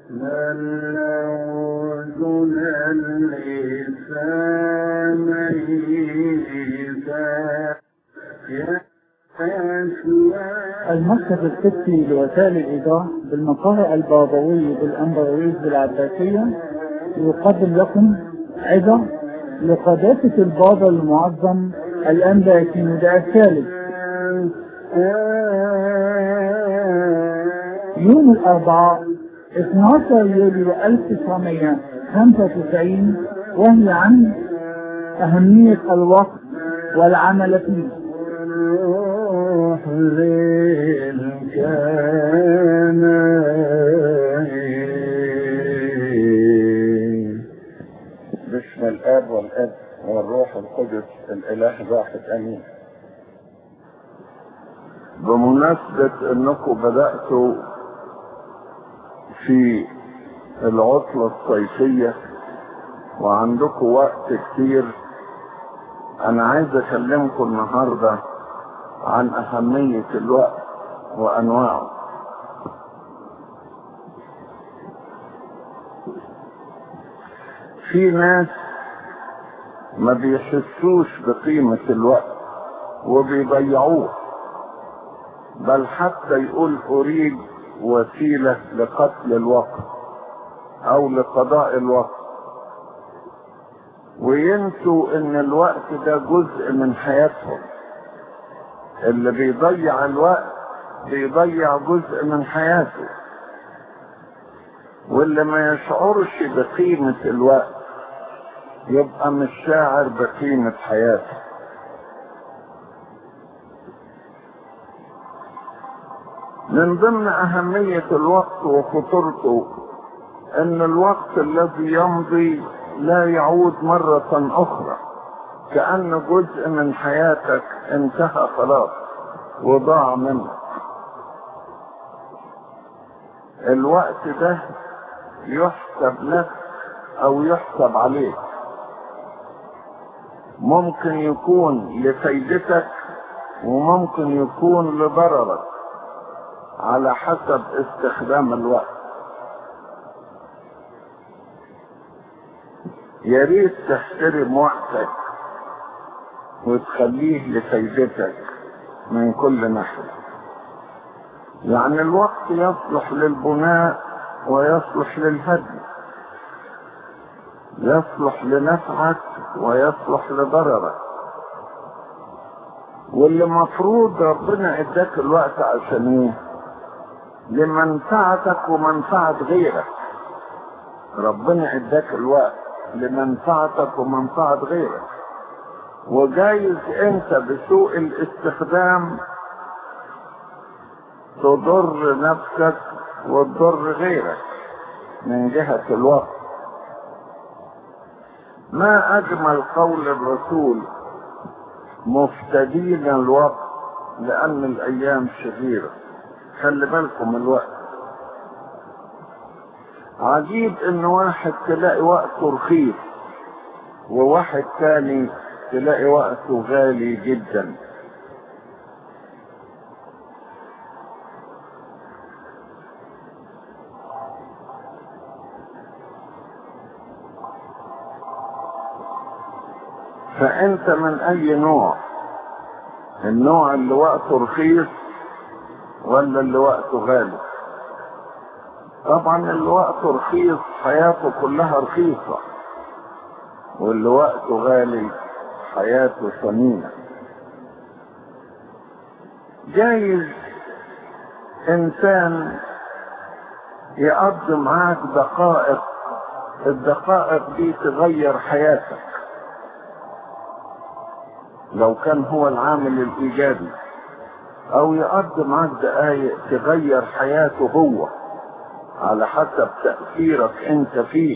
المركز القبطي لوسائل الإيضاح بالمقاهي البابوي بالأمبرويز بالعباسية يقدم لكم عظة لقداسة البابا المعظم الأنبا كينودا الثالث يوم الأربعاء 12 يوليو 1995 وهي عن أهمية الوقت والعمل فيه باسم الاب والاب والروح القدس الاله واحد امين بمناسبة انكم بدأتوا في العطلة الصيفية وعندكم وقت كتير انا عايز اكلمكم النهاردة عن اهمية الوقت وانواعه في ناس ما بيحسوش بقيمة الوقت وبيضيعوه بل حتى يقول اريد وسيلة لقتل الوقت او لقضاء الوقت وينسوا ان الوقت ده جزء من حياتهم اللي بيضيع الوقت بيضيع جزء من حياته واللي ما يشعرش بقيمة الوقت يبقى مش شاعر بقيمة حياته من ضمن أهمية الوقت وخطورته أن الوقت الذي يمضي لا يعود مرة أخرى كأن جزء من حياتك انتهى خلاص وضاع منك الوقت ده يحسب لك أو يحسب عليك ممكن يكون لفايدتك وممكن يكون لضررك على حسب استخدام الوقت يا ريت تحترم وقتك وتخليه لفايدتك من كل ناحية يعني الوقت يصلح للبناء ويصلح للهدم يصلح لنفعك ويصلح لضررك واللي مفروض ربنا اداك الوقت عشان ايه لمنفعتك ومنفعة غيرك ربنا اداك الوقت لمنفعتك ومنفعة غيرك وجايز انت بسوء الاستخدام تضر نفسك وتضر غيرك من جهة الوقت ما اجمل قول الرسول مفتدين الوقت لان الايام شريره خلي بالكم الوقت عجيب ان واحد تلاقي وقته رخيص وواحد تاني تلاقي وقته غالي جدا فانت من اي نوع النوع اللي وقته رخيص ولا اللي وقته غالي طبعا اللي وقته رخيص حياته كلها رخيصة واللي وقته غالي حياته ثمينة جايز انسان يقضي معاك دقائق الدقائق دي تغير حياتك لو كان هو العامل الايجابي او يقضي معاك دقايق تغير حياته هو على حسب تأثيرك انت فيه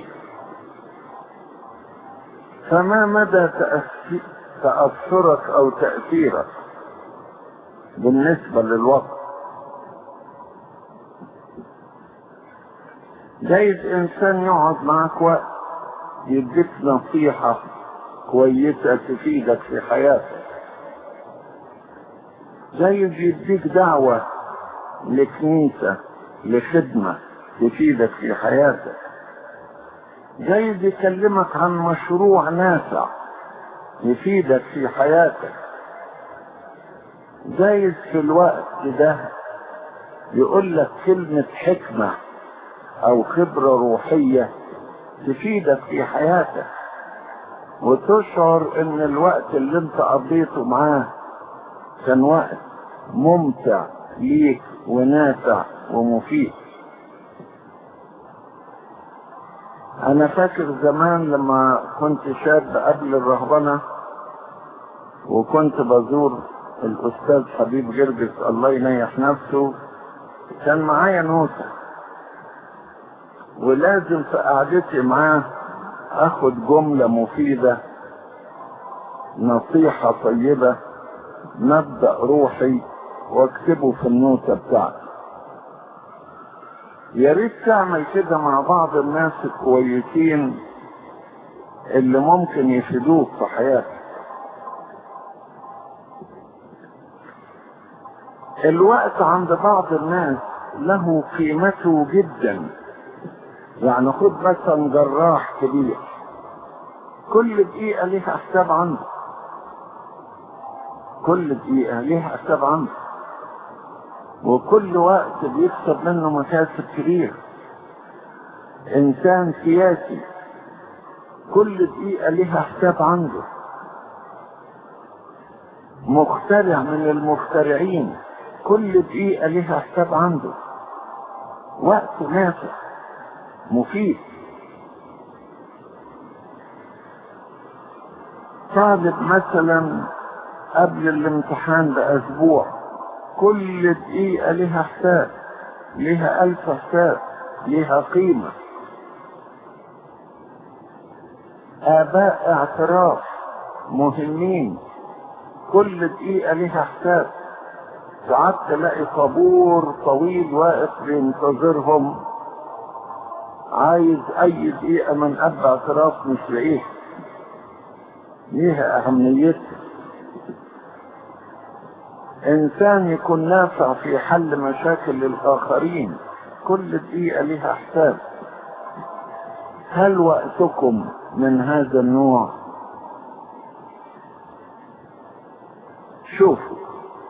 فما مدى تأثرك او تأثيرك بالنسبة للوقت جايز انسان يقعد معك وقت يديك نصيحة كويسة تفيدك في حياتك جايز يديك دعوة لكنيسة لخدمة تفيدك في حياتك جايز يكلمك عن مشروع نافع يفيدك في حياتك جايز في الوقت ده يقول لك كلمة حكمة أو خبرة روحية تفيدك في حياتك وتشعر ان الوقت اللي انت قضيته معاه كان وقت ممتع ليك ونافع ومفيد انا فاكر زمان لما كنت شاب قبل الرهبنة وكنت بزور الاستاذ حبيب جرجس الله ينيح نفسه كان معايا نوتة ولازم في قعدتي معاه اخد جملة مفيدة نصيحة طيبة مبدأ روحي واكتبه في النوتة بتاعتي يا ريت تعمل كده مع بعض الناس الكويسين اللي ممكن يفيدوك في حياتك الوقت عند بعض الناس له قيمته جدا يعني خد مثلا جراح كبير كل دقيقة ليها حساب عنده كل دقيقة ليها حساب عنده وكل وقت بيكسب منه مكاسب كبيرة انسان سياسي كل دقيقة ليها حساب عنده مخترع من المخترعين كل دقيقة ليها حساب عنده وقت نافع مفيد طالب مثلا قبل الامتحان بأسبوع كل دقيقة لها حساب لها ألف حساب لها قيمة آباء اعتراف مهمين كل دقيقة لها حساب ساعات تلاقي طابور طويل واقف بينتظرهم عايز اي دقيقة من اب اعتراف مش لاقيه ليها اهميتها انسان يكون نافع في حل مشاكل الاخرين كل دقيقة لها حساب هل وقتكم من هذا النوع شوفوا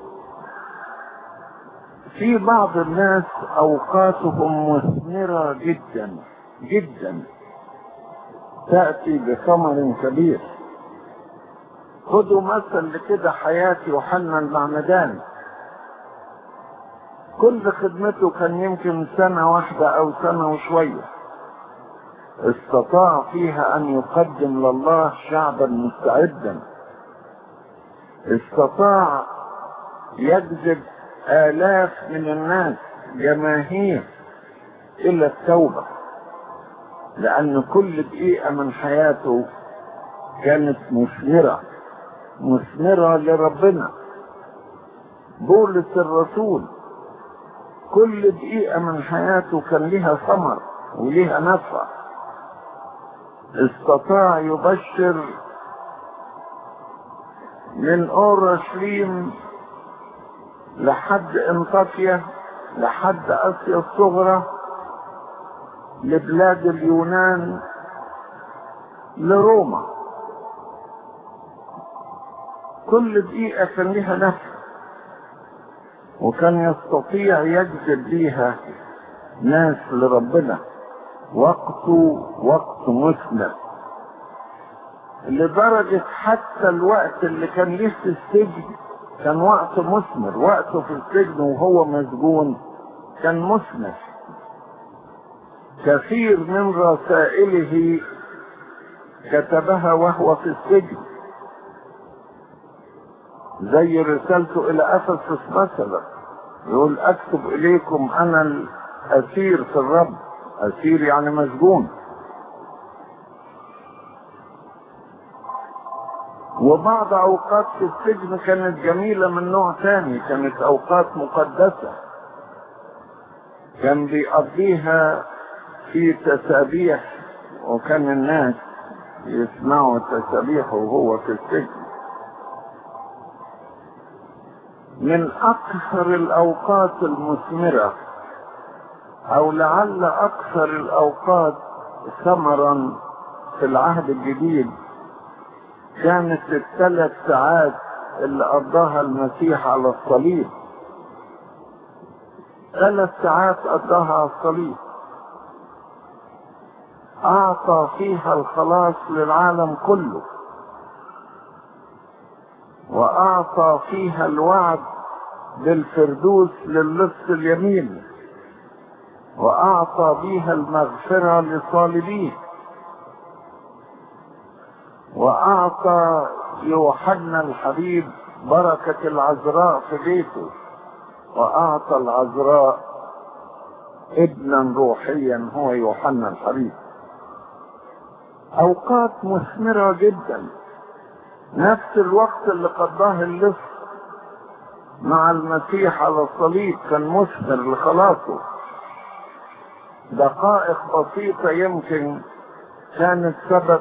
في بعض الناس اوقاتهم مثمرة جدا جدا تأتي بثمر كبير خدوا مثل لكده حياة يوحنا المعمدان كل خدمته كان يمكن سنة واحدة او سنة وشوية استطاع فيها ان يقدم لله شعبا مستعدا استطاع يجذب آلاف من الناس جماهير إلى التوبة لأن كل دقيقة من حياته كانت مثمرة مثمرة لربنا بولس الرسول كل دقيقة من حياته كان لها ثمر ولها نفع استطاع يبشر من اورشليم لحد انطاكيا لحد اسيا الصغرى لبلاد اليونان لروما كل دقيقة كان لها نفع وكان يستطيع يجذب بيها ناس لربنا وقته وقت مثمر لدرجة حتى الوقت اللي كان ليه في السجن كان وقت مثمر وقته في السجن وهو مسجون كان مثمر كثير من رسائله كتبها وهو في السجن زي رسالته الى افسس مثلا يقول اكتب اليكم انا الاسير في الرب اسير يعني مسجون وبعض اوقات في السجن كانت جميلة من نوع ثاني كانت اوقات مقدسة كان بيقضيها في تسابيح وكان الناس يسمعوا تسابيحه وهو في السجن من اكثر الاوقات المثمرة او لعل اكثر الاوقات ثمرا في العهد الجديد كانت الثلاث ساعات اللي قضاها المسيح على الصليب ثلاث ساعات قضاها على الصليب اعطى فيها الخلاص للعالم كله واعطى فيها الوعد بالفردوس للص اليمين واعطى بها المغفرة لصالبيه واعطى يوحنا الحبيب بركة العذراء في بيته واعطى العذراء ابنا روحيا هو يوحنا الحبيب اوقات مثمرة جدا نفس الوقت اللي قضاه اللص مع المسيح على الصليب كان مثمر لخلاصه دقائق بسيطة يمكن كانت سبب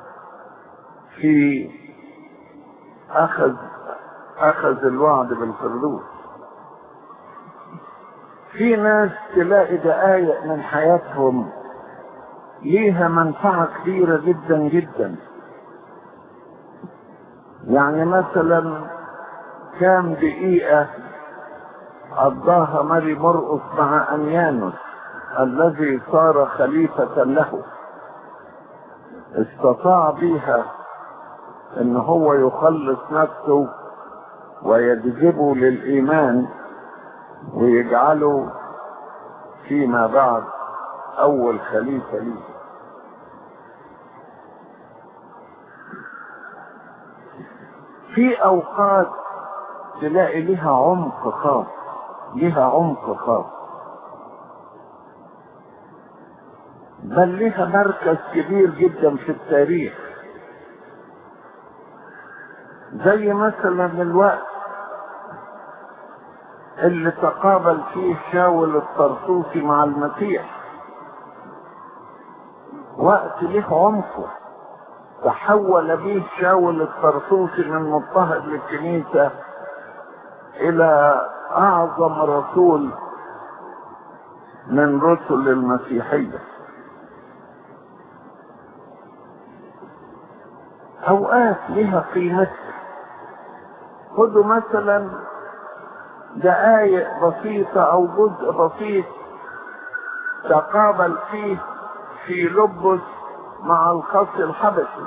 في أخذ أخذ الوعد بالفردوس في ناس تلاقي دقايق من حياتهم ليها منفعة كبيرة جدا جدا يعني مثلا كام دقيقة قضاها ماري مرقس مع أنيانوس الذي صار خليفة له استطاع بها ان هو يخلص نفسه ويجذبه للإيمان ويجعله فيما بعد أول خليفة ليه في أوقات تلاقي لها عمق خاص لها عمق خاص بل لها مركز كبير جدا في التاريخ زي مثلا الوقت اللي تقابل فيه شاول الطرطوسي مع المسيح وقت له عمقه تحول به شاول الطرطوسي من مضطهد للكنيسة إلى أعظم رسول من رسل المسيحية أوقات لها قيمتها خذوا مثلا دقايق بسيطة أو جزء بسيط تقابل فيه في لبس مع الخص الحبشي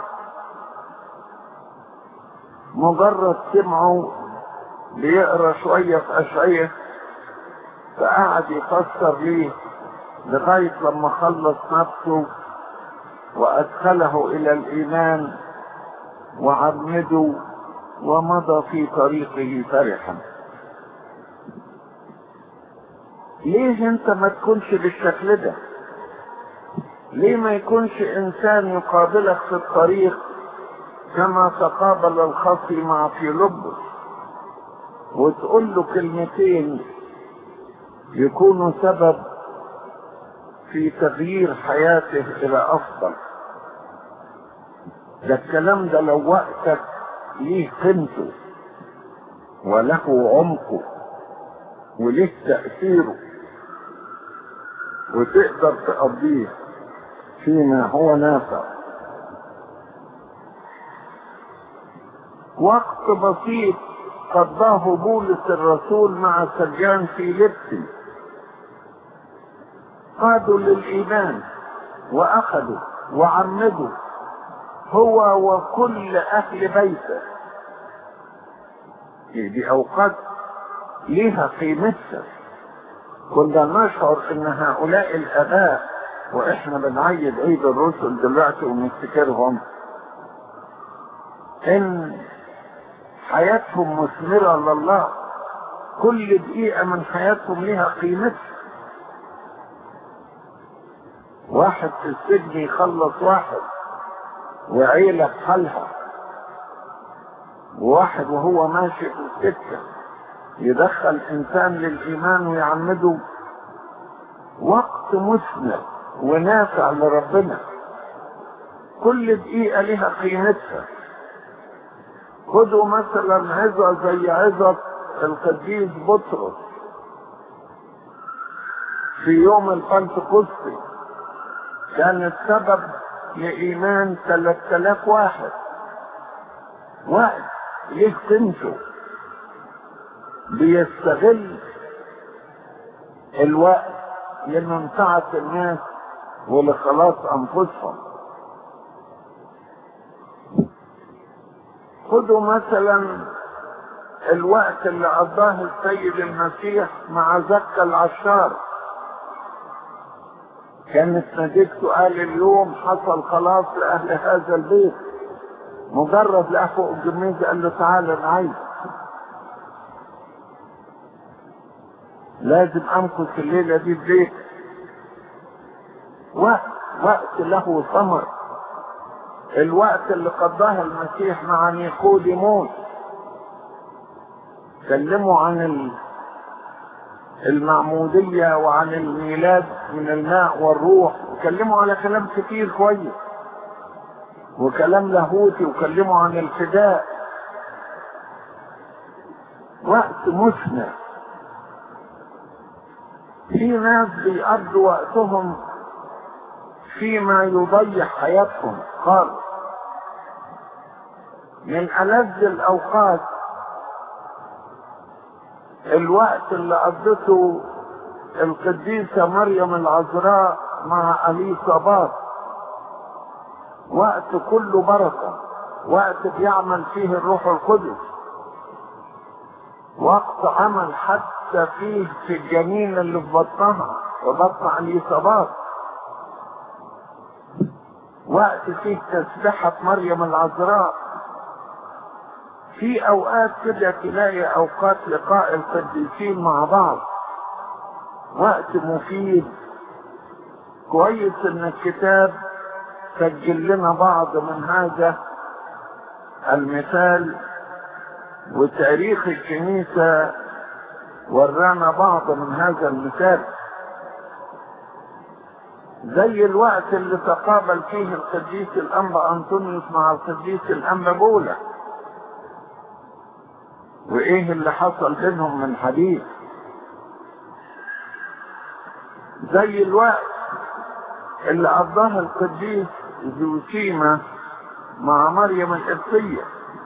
مجرد سمعه بيقرا شوية في أشعية فقعد يفسر ليه لغاية لما خلص نفسه وأدخله إلى الإيمان وعمده ومضى في طريقه فرحا ليه انت ما تكونش بالشكل ده ليه ما يكونش انسان يقابلك في الطريق كما تقابل الخصي مع فيلبس وتقول له كلمتين يكونوا سبب في تغيير حياته الى افضل ده الكلام ده لو وقتك ليه قيمته وله عمقه وله تأثيره وتقدر تقضيه فيما هو نافع وقت بسيط قضاه بولس الرسول مع سجان في لبسي قادوا للإيمان وأخذوا وعمدوا هو وكل أهل بيته دي أوقات ليها قيمتها كنا نشعر ان هؤلاء الاباء واحنا بنعيد عيد الرسل دلوقتي ونفتكرهم ان حياتهم مثمرة لله كل دقيقة من حياتهم لها قيمتها واحد في السجن يخلص واحد وعيلة بحالها وواحد وهو ماشي في السكة يدخل انسان للايمان ويعمده وقت مثمر ونافع لربنا كل دقيقة لها قيمتها خدوا مثلا عظة زي عظة القديس بطرس في يوم البنتكوستي كان السبب لإيمان 3000 واحد وقت ليه قيمته بيستغل الوقت لمنفعة الناس ولخلاص أنفسهم خدوا مثلا الوقت اللي قضاه السيد المسيح مع زكا العشار كانت نتيجته قال اليوم حصل خلاص لأهل هذا البيت مجرد لقى فوق الجميز قال له تعالى نعيش لازم امكث الليلة دي في بيت وقت وقت له ثمر الوقت اللي قضاه المسيح مع نيقوديموس كلموا عن المعمودية وعن الميلاد من الماء والروح وكلموا على كلام كتير كويس وكلام لاهوتي وكلموا عن الفداء وقت مثمر في ناس بيقضوا وقتهم فيما يضيع حياتهم خالص من ألذ الأوقات الوقت اللي قضته القديسة مريم العذراء مع أليصابات وقت كله بركة وقت بيعمل فيه الروح القدس وقت عمل حتى فيه في الجنين اللي في بطنها وبطن أليصابات وقت فيه تسبحة مريم العذراء في اوقات كده تلاقي اوقات لقاء القديسين مع بعض وقت مفيد كويس ان الكتاب سجل لنا بعض من هذا المثال وتاريخ الكنيسة ورانا بعض من هذا المثال زي الوقت اللي تقابل فيه القديس الأنبا أنطونيوس مع القديس الأنبا بولا وايه اللي حصل بينهم من حديث زي الوقت اللي قضاه القديس زوسيما مع مريم القبطية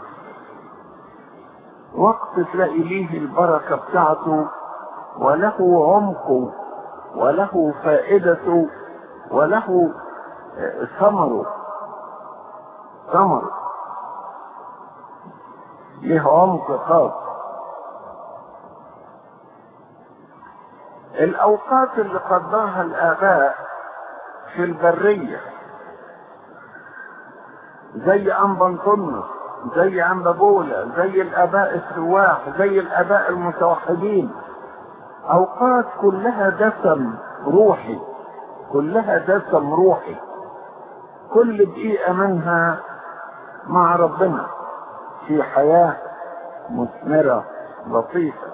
وقت تلاقي ليه البركة بتاعته وله عمقه وله فائدته وله ثمره ثمره ليه عمق خاص الأوقات اللي قضاها الآباء في البرية زي أنبا انطونيوس زي أنبا بولا زي الآباء السواح زي الآباء المتوحدين أوقات كلها دسم روحي كلها دسم روحي كل دقيقة منها مع ربنا في حياة مثمرة لطيفة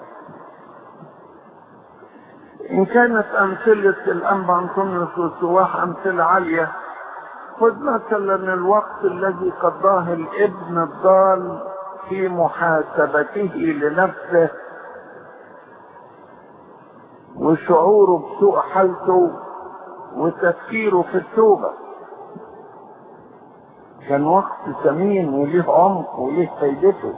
إن كانت أمثلة الأنبا أنطونيوس والسواح أمثلة عالية خذ مثلا الوقت الذي قضاه الابن الضال في محاسبته لنفسه وشعوره بسوء حالته وتفكيره في التوبة كان وقت ثمين وليه عمق وليه فايدته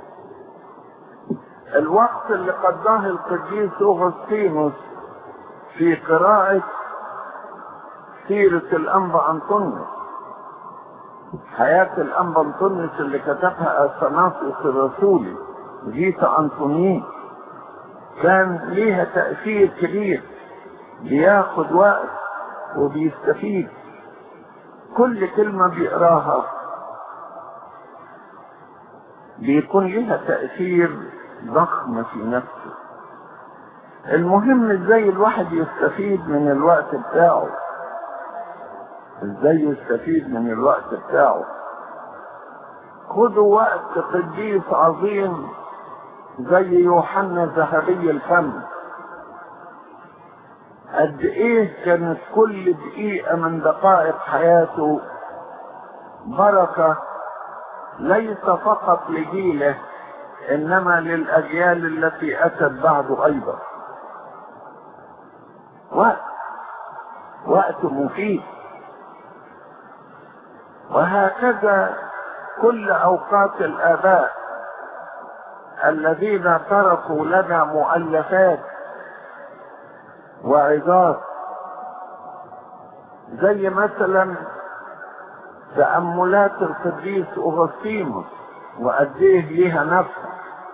الوقت اللي قضاه القديس أغسطينوس في قراءة سيرة الأنبا أنطونيوس حياة الأنبا أنطونيوس اللي كتبها أثناسيوس الرسولي جيتا أنطونيين كان ليها تأثير كبير بياخد وقت وبيستفيد كل كلمة بيقراها بيكون لها تأثير ضخم في نفسه المهم ازاي الواحد يستفيد من الوقت بتاعه ازاي يستفيد من الوقت بتاعه خدوا وقت قديس عظيم زي يوحنا ذهبي الفم قد ايه كانت كل دقيقة من دقائق حياته بركة ليس فقط لجيله انما للاجيال التي اتت بعده ايضا وقت وقت مفيد وهكذا كل اوقات الاباء الذين تركوا لنا مؤلفات وعظات زي مثلا تأملات القديس أغسطينوس وأديه ليها نفسه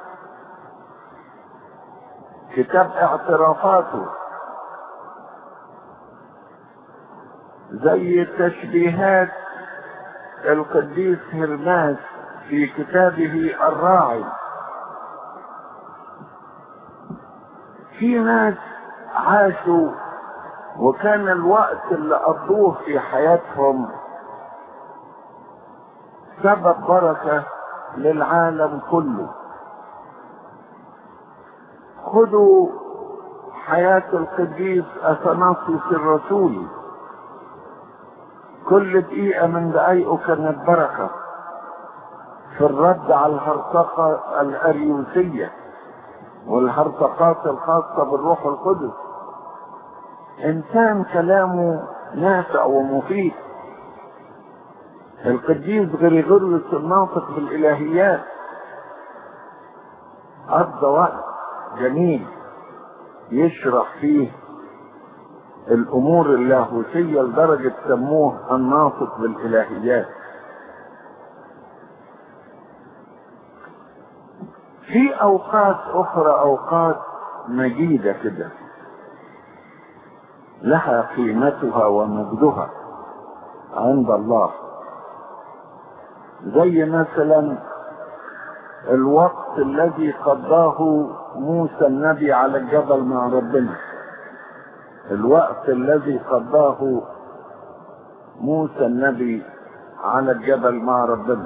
كتاب اعترافاته زي تشبيهات القديس هرماس في كتابه الراعي في ناس عاشوا وكان الوقت اللي قضوه في حياتهم سبب بركة للعالم كله خذوا حياة القديس أثناسيوس الرسول كل دقيقة من دقايقه كانت بركة في الرد على الهرطقة الأريوسية والهرطقات الخاصة بالروح القدس إنسان كلامه نافع ومفيد القديس غريغوريوس الناطق بالإلهيات قضى وقت جميل يشرح فيه الأمور اللاهوتية لدرجة سموه الناطق بالإلهيات في أوقات أخرى أوقات مجيدة كده لها قيمتها ومجدها عند الله زي مثلا الوقت الذي قضاه موسى النبي على الجبل مع ربنا الوقت الذي قضاه موسى النبي على الجبل مع ربنا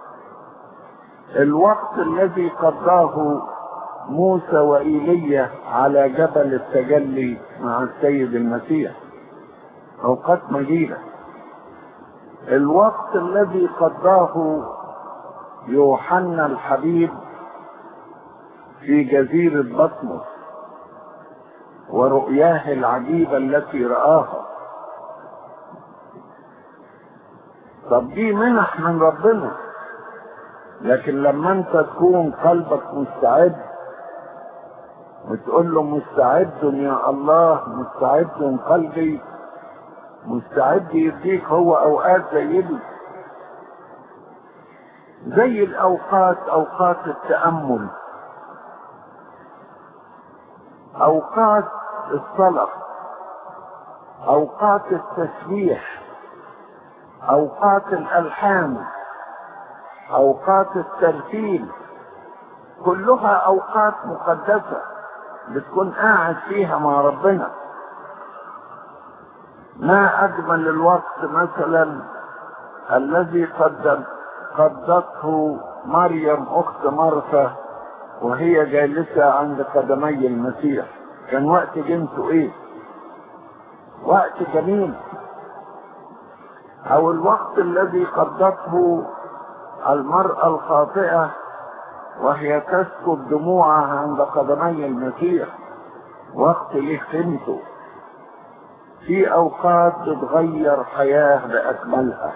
الوقت الذي قضاه موسى وإيليا على جبل التجلي مع السيد المسيح أوقات مجيدة الوقت الذي قضاه يوحنا الحبيب في جزيرة بطمس ورؤياه العجيبة التي رآها طب دي منح من ربنا لكن لما انت تكون قلبك مستعد وتقول له مستعد يا الله مستعد قلبي مستعد يديك هو اوقات زي دي زي الاوقات اوقات التامل اوقات الصلاه اوقات التسبيح اوقات الالحان اوقات الترتيل كلها اوقات مقدسه بتكون قاعد فيها مع ربنا ما اجمل الوقت مثلا الذي قدم قضته مريم اخت مرثا وهي جالسه عند قدمي المسيح كان وقت جنسه ايه وقت جميل او الوقت الذي قضته المرأة الخاطئة وهي تسكب دموعها عند قدمي المسيح وقت ليه قيمته في اوقات تتغير حياة باكملها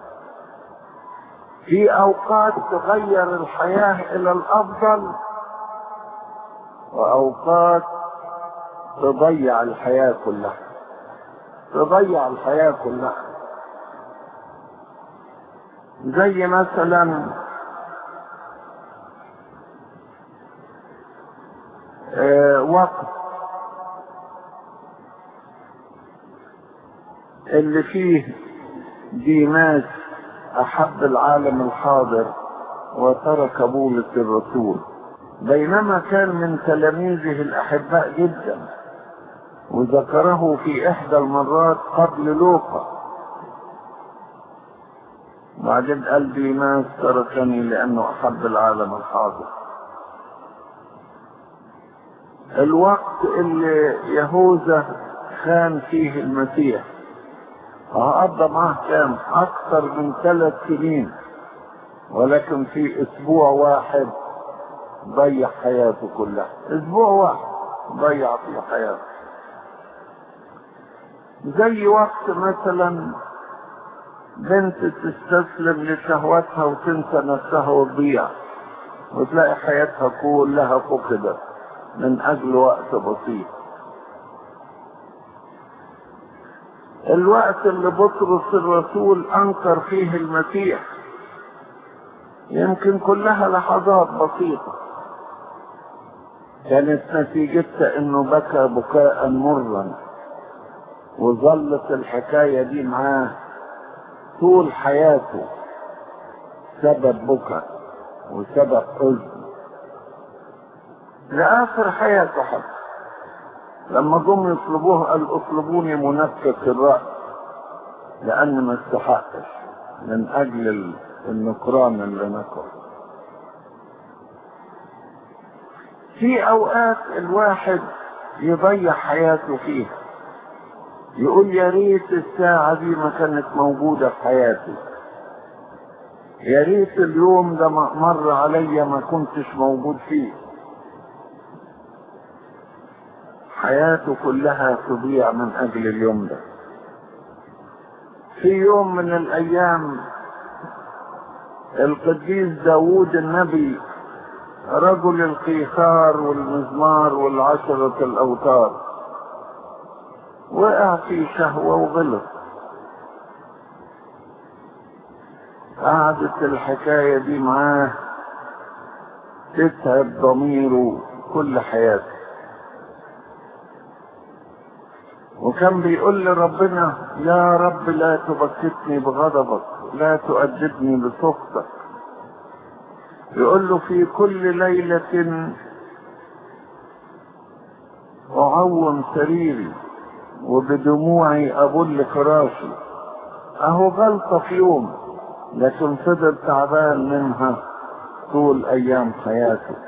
في اوقات تغير الحياة الى الافضل واوقات تضيع الحياة كلها تضيع الحياة كلها زي مثلا آه وقت اللي فيه ديماس احب العالم الحاضر وترك بولس الرسول بينما كان من تلاميذه الاحباء جدا وذكره في احدى المرات قبل لوقا بعدين قال ديماس تركني لانه احب العالم الحاضر الوقت اللي يهوذا خان فيه المسيح قضى معاه كام اكثر من ثلاث سنين ولكن في اسبوع واحد ضيع حياته كلها اسبوع واحد ضيع في حياته زي وقت مثلا بنت تستسلم لشهوتها وتنسى نفسها وتضيع وتلاقي حياتها كلها فقدت من اجل وقت بسيط الوقت اللي بطرس الرسول انكر فيه المسيح يمكن كلها لحظات بسيطة كانت نتيجتها انه بكى بكاء مرا وظلت الحكاية دي معاه طول حياته سبب بكاء وسبب حزن لآخر حياته حتى لما جم يطلبوه قال اطلبوني منكس الرأس لأن ما استحقش من أجل النكران اللي نكر في أوقات الواحد يضيع حياته فيها يقول يا ريت الساعة دي ما كانت موجودة في حياتي يا ريت اليوم ده مر عليا ما كنتش موجود فيه حياته كلها تضيع من اجل اليوم ده في يوم من الايام القديس داوود النبي رجل القيثار والمزمار والعشرة الاوتار وقع في شهوة وغلط قعدت الحكاية دي معاه تتعب ضميره كل حياته وكان بيقول لربنا يا رب لا تبكتني بغضبك لا تؤدبني بسخطك يقول له في كل ليلة أعوم سريري وبدموعي أبل فراشي أهو غلطة في يوم لكن فضل تعبان منها طول أيام حياته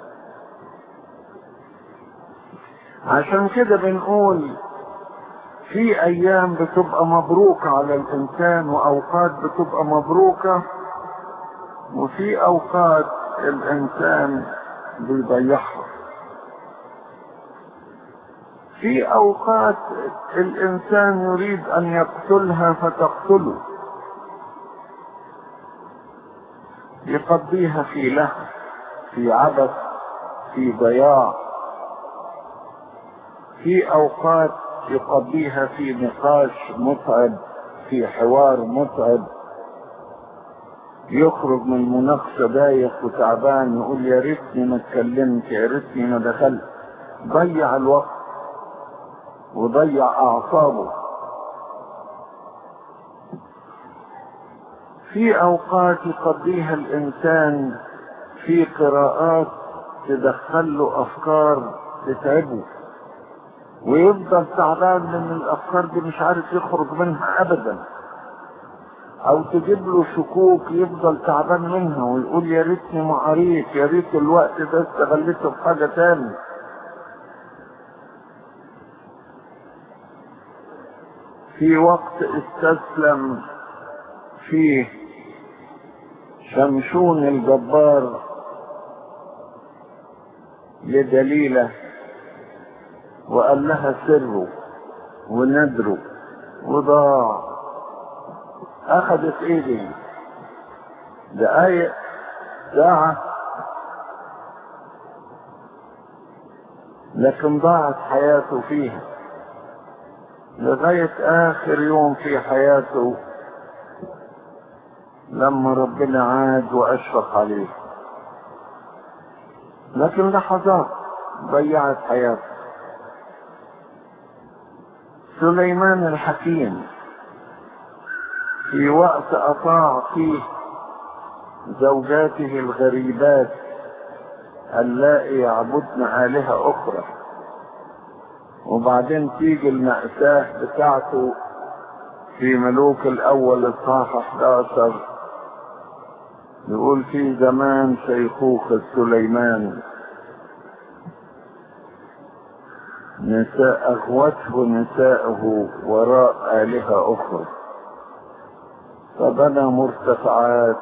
عشان كده بنقول في ايام بتبقى مبروكة على الانسان واوقات بتبقى مبروكة وفي اوقات الانسان بيضيعها في اوقات الانسان يريد ان يقتلها فتقتله يقضيها في لهو في عبث في ضياع في اوقات يقضيها في نقاش متعب في حوار متعب يخرج من مناقشة دايخ وتعبان يقول يا ريتني ما اتكلمت يا ريتني ما دخلت ضيع الوقت وضيع اعصابه في اوقات يقضيها الانسان في قراءات تدخل له افكار تتعبه ويفضل تعبان من الافكار دي مش عارف يخرج منها ابدا او تجيب له شكوك يفضل تعبان منها ويقول يا ريتني ما قريت يا ريت الوقت ده استغلته في حاجه تاني في وقت استسلم فيه شمشون الجبار لدليله وقال لها سره وندره وضاع اخذت ايدي دقايق ساعة لكن ضاعت حياته فيها لغاية اخر يوم في حياته لما ربنا عاد واشفق عليه لكن لحظات ضيعت حياته سليمان الحكيم في وقت اطاع فيه زوجاته الغريبات اللائي يعبدن آلهة أخرى وبعدين تيجي المأساة بتاعته في ملوك الأول الصحاح 11 يقول في زمان شيخوخة سليمان نساء أغوته نساءه وراء آلهة أخرى فبنى مرتفعات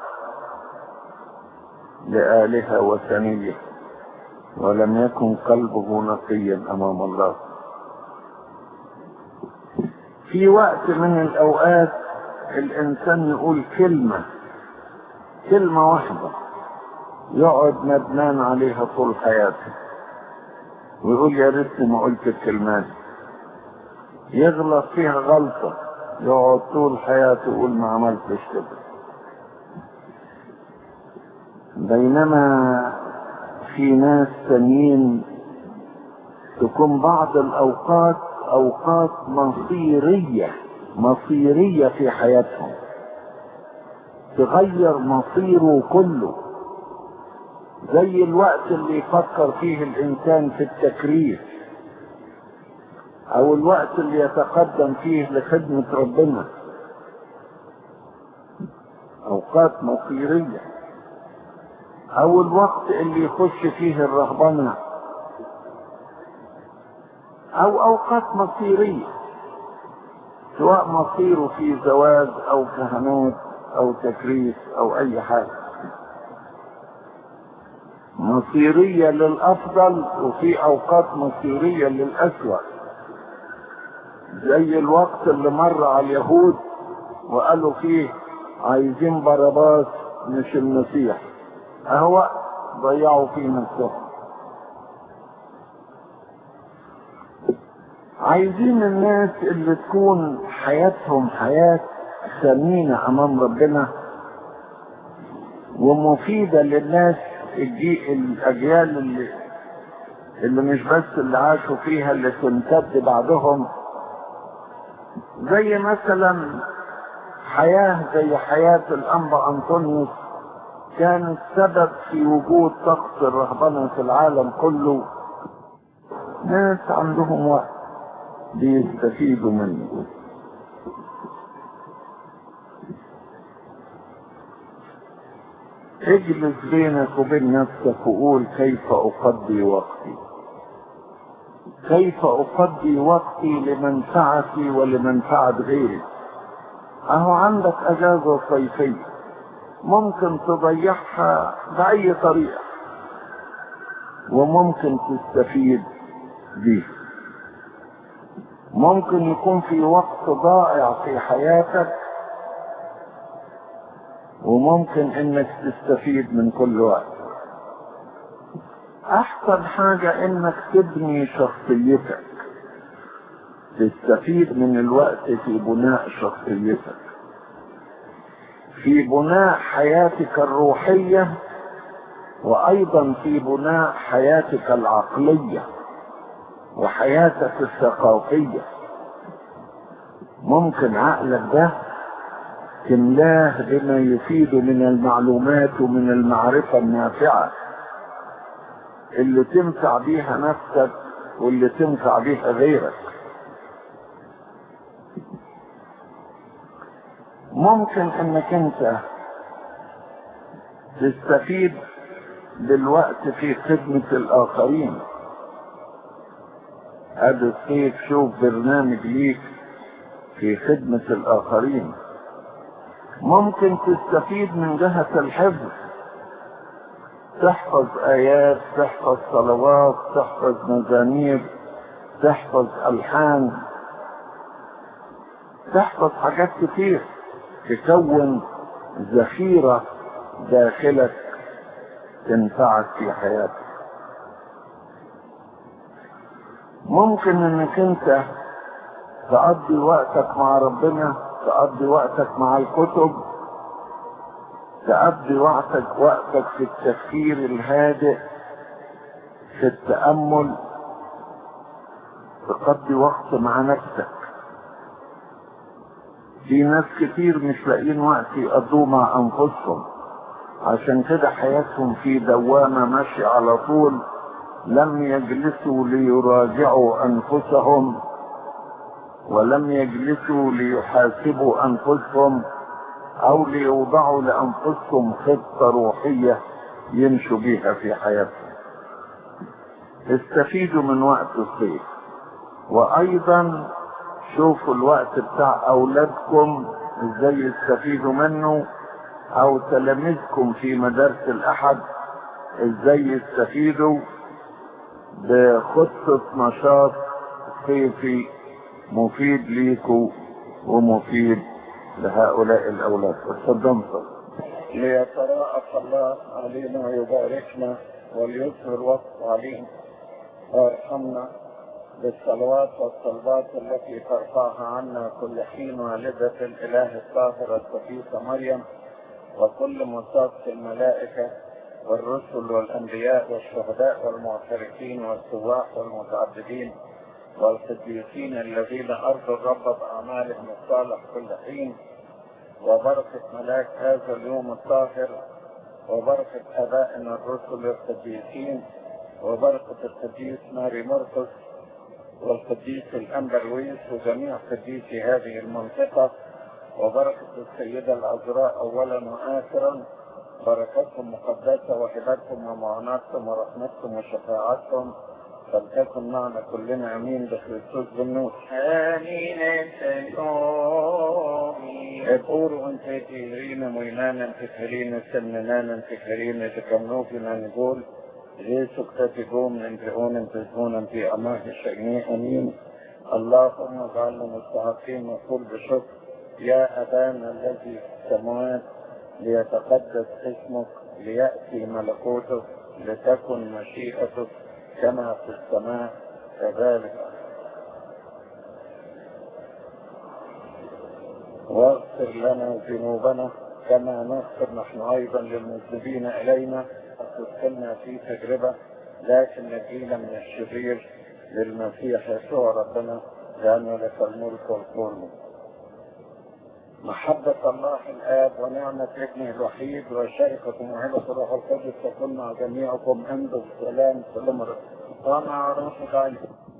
لآلهة وثنية ولم يكن قلبه نقيا أمام الله في وقت من الأوقات الإنسان يقول كلمة كلمة واحدة يقعد ندمان عليها طول حياته ويقول يا ريتني ما قلت الكلمات يغلط فيها غلطة يقعد طول حياته يقول ما عملتش كده بينما في ناس تانيين تكون بعض الأوقات أوقات مصيرية مصيرية في حياتهم تغير مصيره كله زي الوقت اللي يفكر فيه الإنسان في التكريس أو الوقت اللي يتقدم فيه لخدمة ربنا أوقات مصيرية أو الوقت اللي يخش فيه الرهبنة أو أوقات مصيرية سواء مصيره في زواج أو كهنوت أو تكريس أو أي حاجة مصيرية للأفضل وفي أوقات مصيرية للأسوأ زي الوقت اللي مر على اليهود وقالوا فيه عايزين باراباس مش المسيح أهو ضيعوا فيه نفسهم عايزين الناس اللي تكون حياتهم حياة ثمينة أمام ربنا ومفيدة للناس الجي الأجيال اللي اللي مش بس اللي عاشوا فيها اللي تمتد بعدهم زي مثلا حياة زي حياة الأنبا أنطونيوس كانت سبب في وجود طقس الرهبنة في العالم كله ناس عندهم وقت بيستفيدوا منه اجلس بينك وبين نفسك وقول كيف أقضي وقتي كيف أقضي وقتي لمنفعتي ولمنفعة غيري أهو عندك أجازة صيفية ممكن تضيعها بأي طريقة وممكن تستفيد بيه ممكن يكون في وقت ضائع في حياتك وممكن انك تستفيد من كل وقت احسن حاجة انك تبني شخصيتك تستفيد من الوقت في بناء شخصيتك في بناء حياتك الروحية وايضا في بناء حياتك العقلية وحياتك الثقافية ممكن عقلك ده تملاه بما يفيد من المعلومات ومن المعرفة النافعة اللي تنفع بيها نفسك واللي تنفع بيها غيرك ممكن انك انت تستفيد بالوقت في خدمة الاخرين ادي الصيف شوف برنامج ليك في خدمة الاخرين ممكن تستفيد من جهة الحفظ تحفظ آيات تحفظ صلوات تحفظ مزامير تحفظ ألحان تحفظ حاجات كتير تكون ذخيرة داخلك تنفعك في حياتك ممكن انك انت تقضي وقتك مع ربنا تقضي وقتك مع الكتب تقضي وقتك وقتك في التفكير الهادئ في التأمل تقضي وقت مع نفسك في ناس كتير مش لاقيين وقت يقضوه مع انفسهم عشان كده حياتهم في دوامة ماشية على طول لم يجلسوا ليراجعوا انفسهم ولم يجلسوا ليحاسبوا انفسهم او ليوضعوا لانفسهم خطة روحية يمشوا بيها في حياتهم استفيدوا من وقت الصيف وايضا شوفوا الوقت بتاع اولادكم ازاي يستفيدوا منه او تلاميذكم في مدارس الاحد ازاي يستفيدوا بخطة نشاط صيفي مفيد ليكوا ومفيد لهؤلاء الأولاد اتفضل ليتراءف الله علينا ويباركنا وليظهر وقت علينا ويرحمنا بالصلوات والصلوات التي ترفعها عنا كل حين والدة الإله الطاهرة الصفيفة مريم وكل مصاب الملائكة والرسل والأنبياء والشهداء والمعترفين والسواح والمتعبدين والقديسين الذين أرضوا الرب بأعمالهم الصالح كل حين وبركة ملاك هذا اليوم الطاهر وبركة آبائنا الرسل القديسين وبركة القديس ماري مرقس والقديس الأنبرويس وجميع قديسي هذه المنطقة وبركة السيدة العذراء أولا وآخرا بركتهم مقدسة وهبتهم ومعوناتهم ورحمتهم وشفاعتهم فلتكن معنا كلنا امين بخريستوس بالنور آمين سيومي اقولوا انت تهرين مينانا تكهرين سننانا تكهرين تكمنوفنا نقول جيسو كتاتيكم انتهون تزهون في اماه الشيء امين اللهم اجعلنا مستحقين نقول بشكر يا ابانا الذي في السماوات ليتقدس اسمك ليأتي ملكوتك لتكن مشيئتك كما في السماء كذلك واغفر لنا ذنوبنا كما نغفر نحن ايضا للمذنبين الينا وتدخلنا في تجربه لكن نجينا من الشرير للمسيح يسوع ربنا لأن لك الملك والقوة محبة الله الآب ونعمة ابنه الوحيد وشركة موهبة الروح القدس تكون مع جميعكم عند السلام سلام ومع روحك عليكم